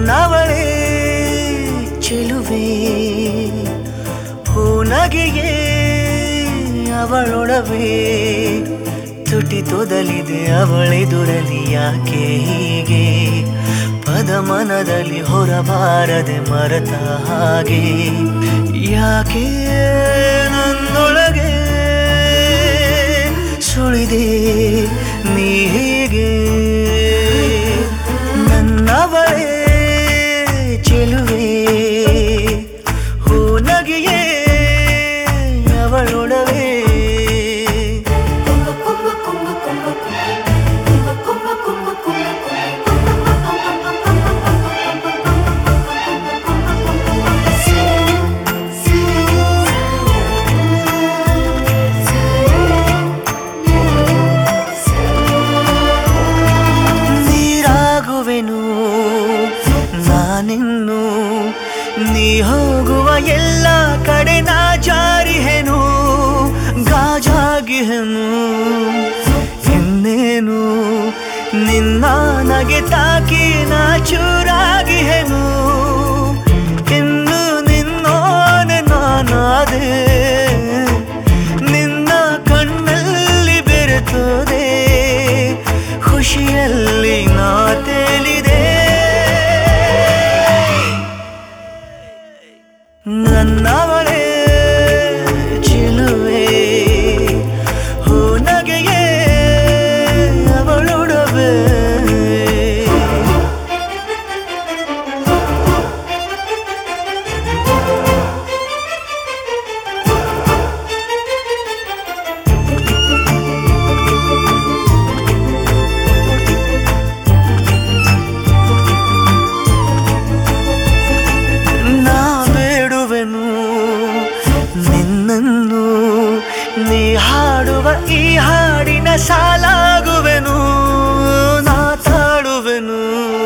ನನ್ನವಳೇ ಚೆಲುವೆ ಹೂನಗೆಯೇ ಅವಳೊಡವೆ ತುಟಿ ತೊದಲಿದೆ ಅವಳೆದುರಲಿ ಯಾಕೆ ಹೀಗೆ ಪದ ಮನದಲ್ಲಿ ಹೊರಬಾರದೆ ಮರೆತ ಹಾಗೆ ಯಾಕೆ ನನ್ನೊಳಗೆ ಸುಳಿದೆ ನೀ ಹೀಗೆ ನನ್ನವಳೇ ಚೆಲುವೆ ಹೂನಗೆಯೇ ಅವಳೊಡವೆ ನೀರಾಗುವೆನು ನಾನಿನ್ನು ನೀ ಹೋಗುವ ಎಲ್ಲ ಕಡೆ ನಾ ಜಾರಿಹೆನು ಗಾಜಾಗಿಹೆನು ಇನ್ನೇನು ನಿನ್ನ ನಗೆ ತಾಕಿ ನಾ ಚೂರಾಗಿಹೆನು ಇನ್ನು ನಿನ್ನೋನೆ ನಾನಾದೆ ನಿನ್ನ ಕಣ್ಣಲ್ಲಿ ಬೆರೆತೋದೆ ಖುಷಿಯಲ್ಲಿ ನಾ ತೇಲಿದೆ ನನ್ನವಳೇ ಚಿಲುವೆ ಹೂನಗೆಯೇ ಅವಳೊಡವೆ ನಾ ಬೇಡುವೆನು ನಿನ್ನನ್ನು ನೀ ಹಾಡುವ ಈ ಹಾಡಿನ ಸಾಲಾಗುವೆನು ನಾ ತಾಡುವೆನು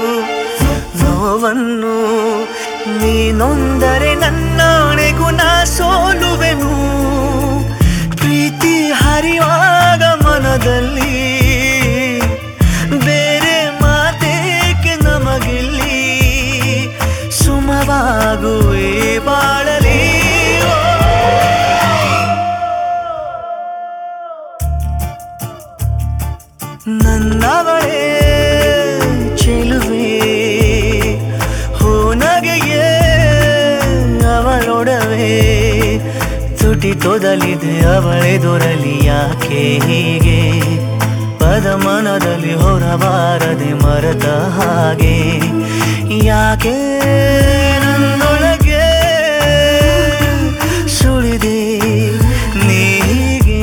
ನೋವನ್ನು ನೀನೊಂದರೆ ನನ್ನಾಣೆಗೂ ನಾ ಸೋಲುವೆನು ಪ್ರೀತಿ ಹರಿವಾಗ ಮನದಲ್ಲಿ ಬೇರೆ ಮಾತೇಕೆ ನಮಗಿಲ್ಲಿ ಸುಮವಾಗುವೆ ಬಾಳಲಿ ನನ್ನವಳೇ ಚೆಲುವೆ ಹೂನಗೆಯೇ ಅವಳೊಡವೆ ತುಟಿ ತೊದಲಿದೆ ಅವಳೆದುರಲಿ ಯಾಕೆ ಹೀಗೆ ಪದ ಮನದಲ್ಲಿ ಹೊರಬಾರದೆ ಮರೆತ ಹಾಗೆ ಯಾಕೆ ನನ್ನೊಳಗೆ ಸುಳಿದೆ ನೀಗೆ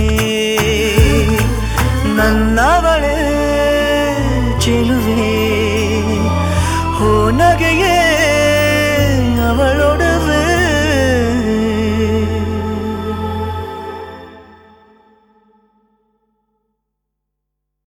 ನನ್ನವಳೇ ಚೆಲುವೆ ಹೂನಗೆಯೇ